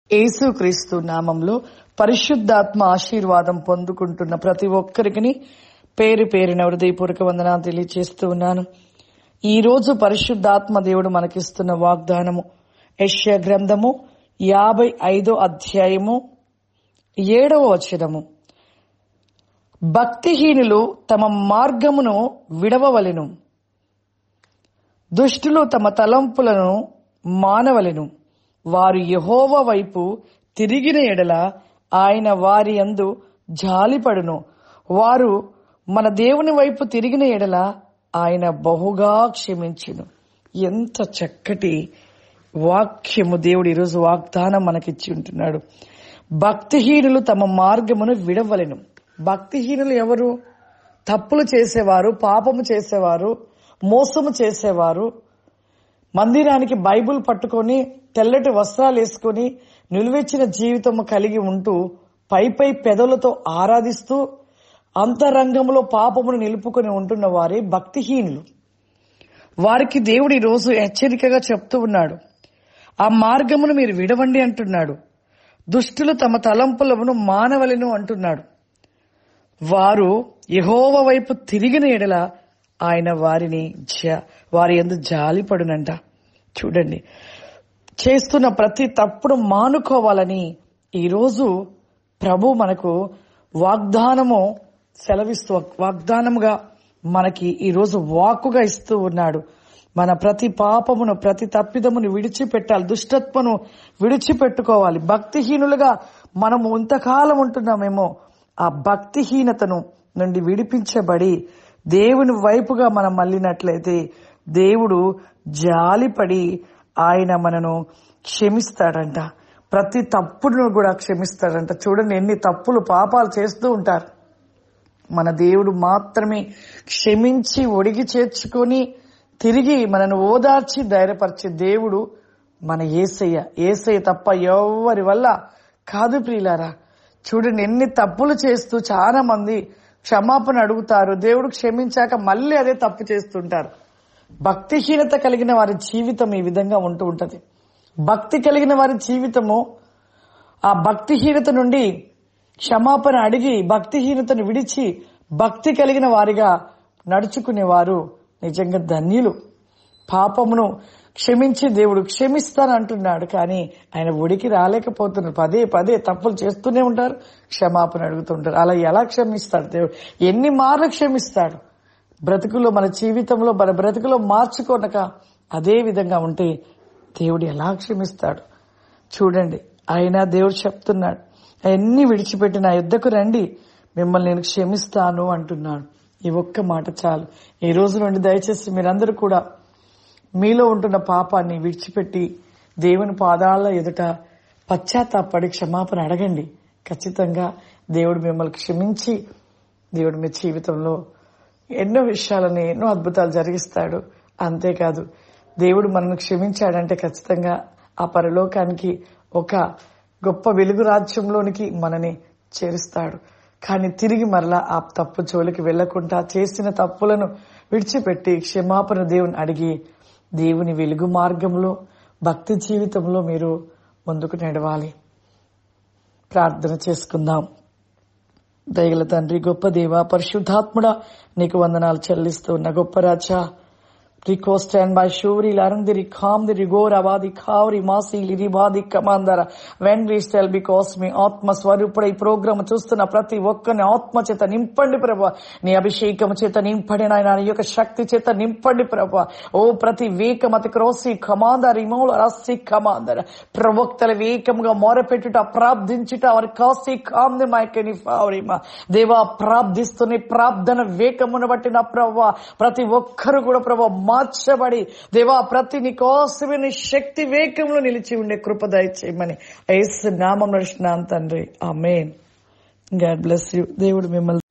యేసుక్రీస్తు నామంలో పరిశుద్ధాత్మ ఆశీర్వాదం పొందుకుంటున్న ప్రతి ఒక్కరికి పేరు పేరిన హృదయపూర్వక వందనాలు తెలియజేస్తూ ఉన్నాను ఈ రోజు పరిశుద్ధాత్మ దేవుడు మనకిస్తున్న వాగ్దానము యెషయా గ్రంథము యాభై ఐదో అధ్యాయము ఏడవ వచనము భక్తిహీనులు తమ మార్గమును విడవవలెను దుష్టులు తమ తలంపులను మానవలెను వారు యహోవ వైపు తిరిగిన ఎడల ఆయన వారి యందు జాలిపడును వారు మన దేవుని వైపు తిరిగిన ఎడల ఆయన బహుగా క్షమించును ఎంత చక్కటి వాక్యము దేవుడు ఈరోజు వాగ్దానం మనకిచ్చి ఉంటున్నాడు భక్తిహీనులు తమ మార్గమును విడవలెను భక్తిహీనులు ఎవరు తప్పులు చేసేవారు పాపము చేసేవారు మోసము చేసేవారు మందిరానికి బైబిల్ పట్టుకొని తెల్లటి వస్త్రాలు వేసుకొని నిలువెచ్చిన జీవితం కలిగి ఉంటూ పై పై పెదవులతో ఆరాధిస్తూ అంతరంగంలో పాపమును నిలుపుకొని ఉంటున్న వారే భక్తిహీనులు వారికి దేవుడు ఈ రోజు హెచ్చరికగా చెప్తూ ఉన్నాడు ఆ మార్గమును మీరు విడవండి అంటున్నాడు దుష్టులు తమ తలంపులను మానవలను అంటున్నాడు వారు యహోవ వైపు తిరిగిన ఎడల ఆయన వారిని జ- వారి ఎందు జాలిపడునంట చూడండి చేస్తున్న ప్రతి తప్పుడు మానుకోవాలని ఈరోజు ప్రభు మనకు వాగ్దానము సెలవిస్తూ వాగ్దానముగా మనకి ఈరోజు వాక్కుగా ఇస్తూ ఉన్నాడు మన ప్రతి పాపమును ప్రతి తప్పిదమును విడిచిపెట్టాలి దుష్టత్వను విడిచిపెట్టుకోవాలి భక్తిహీనులుగా మనము ఇంతకాలం ఉంటున్నామేమో ఆ భక్తిహీనతను నుండి విడిపించబడి దేవుని వైపుగా మనం మళ్ళినట్లయితే దేవుడు జాలిపడి ఆయన మనను క్షమిస్తాడంట ప్రతి తప్పును కూడా క్షమిస్తాడంట చూడండి ఎన్ని తప్పులు పాపాలు చేస్తూ ఉంటారు మన దేవుడు మాత్రమే క్షమించి ఒడిగి చేర్చుకొని తిరిగి మనను ఓదార్చి ధైర్యపరిచే దేవుడు మన ఏసయ్య ఏసయ్య తప్ప ఎవరి వల్ల కాదు ప్రియులారా చూడండి ఎన్ని తప్పులు చేస్తూ చాలా మంది క్షమాపణ అడుగుతారు దేవుడు క్షమించాక మళ్ళీ అదే తప్పు చేస్తుంటారు భక్తిహీనత కలిగిన వారి జీవితం ఈ విధంగా ఉంటూ ఉంటది భక్తి కలిగిన వారి జీవితము ఆ భక్తిహీనత నుండి క్షమాపణ అడిగి భక్తిహీనతను విడిచి భక్తి కలిగిన వారిగా నడుచుకునేవారు నిజంగా ధన్యులు పాపమును క్షమించి దేవుడు క్షమిస్తానంటున్నాడు కానీ ఆయన ఒడికి రాలేకపోతున్నారు పదే పదే తప్పులు చేస్తూనే ఉంటారు క్షమాపణ అడుగుతుంటారు అలా ఎలా క్షమిస్తాడు దేవుడు ఎన్ని మార్లు క్షమిస్తాడు బ్రతుకులో మన జీవితంలో మన బ్రతుకులో మార్చుకోనక అదే విధంగా ఉంటే దేవుడు ఎలా క్షమిస్తాడు చూడండి ఆయన దేవుడు చెప్తున్నాడు అవన్నీ విడిచిపెట్టి నా యుద్ధకు రండి మిమ్మల్ని నేను క్షమిస్తాను అంటున్నాడు ఈ ఒక్క మాట చాలు ఈ రోజు నుండి దయచేసి మీరందరూ కూడా మీలో ఉంటున్న పాపాన్ని విడిచిపెట్టి దేవుని పాదాల ఎదుట పశ్చాత్తాపడి క్షమాపణ అడగండి ఖచ్చితంగా దేవుడు మిమ్మల్ని క్షమించి దేవుడు మీ జీవితంలో ఎన్నో విషయాలని ఎన్నో అద్భుతాలు జరిగిస్తాడు అంతేకాదు దేవుడు మనల్ని క్షమించాడంటే ఖచ్చితంగా ఆ పరలోకానికి ఒక గొప్ప వెలుగు రాజ్యంలోనికి మనని చేరుస్తాడు కానీ తిరిగి మరలా ఆ తప్పు జోలికి వెళ్లకుండా చేసిన తప్పులను విడిచిపెట్టి క్షమాపణ దేవుని అడిగి దేవుని వెలుగు మార్గంలో భక్తి జీవితంలో మీరు ముందుకు నడవాలి ప్రార్థన చేసుకుందాం దయగల తండ్రి గొప్ప దేవ పరిశుద్ధాత్ముడా నీకు వందనాలు చెల్లిస్తూ ఉన్న గొప్ప రాజా Rico stand by shuri larandiri kham the rigor avadi khauri masi liribadi kamandara when we tell because మీ ఆత్మ స్వరూపుడ ఈ ప్రోగ్రామ్ చూస్తున్న ప్రతి ఒక్కరిని ఆత్మ చేత నింపండి ప్రభా నీ అభిషేకం చేత నింపండి నాయన నీ యొక్క శక్తి చేత నింపండి ప్రభా ఓ ప్రతి వేకం అతి క్రోసి కమాందర రిమోల రస్సి కమాందర ప్రవక్తల వేకముగా మొరపెట్టుట ప్రార్థించుట వారి కాసి కాంది మైకని ఫావరిమా దేవా ప్రార్థిస్తున్న ప్రార్థన వేకమును బట్టి నా ప్రభా ప్రతి ఒక్కరు కూడా ప్రభా మార్చబడి దేవా ప్రతి నీ కోసమే నీ శక్తి వేగంలో నిలిచి ఉండే కృప దయచేయమని ఐస్ నామం నడిచిన తండ్రి ఆ మెయిన్ గాడ్ బ్లెస్ యూ దేవుడు మిమ్మల్ని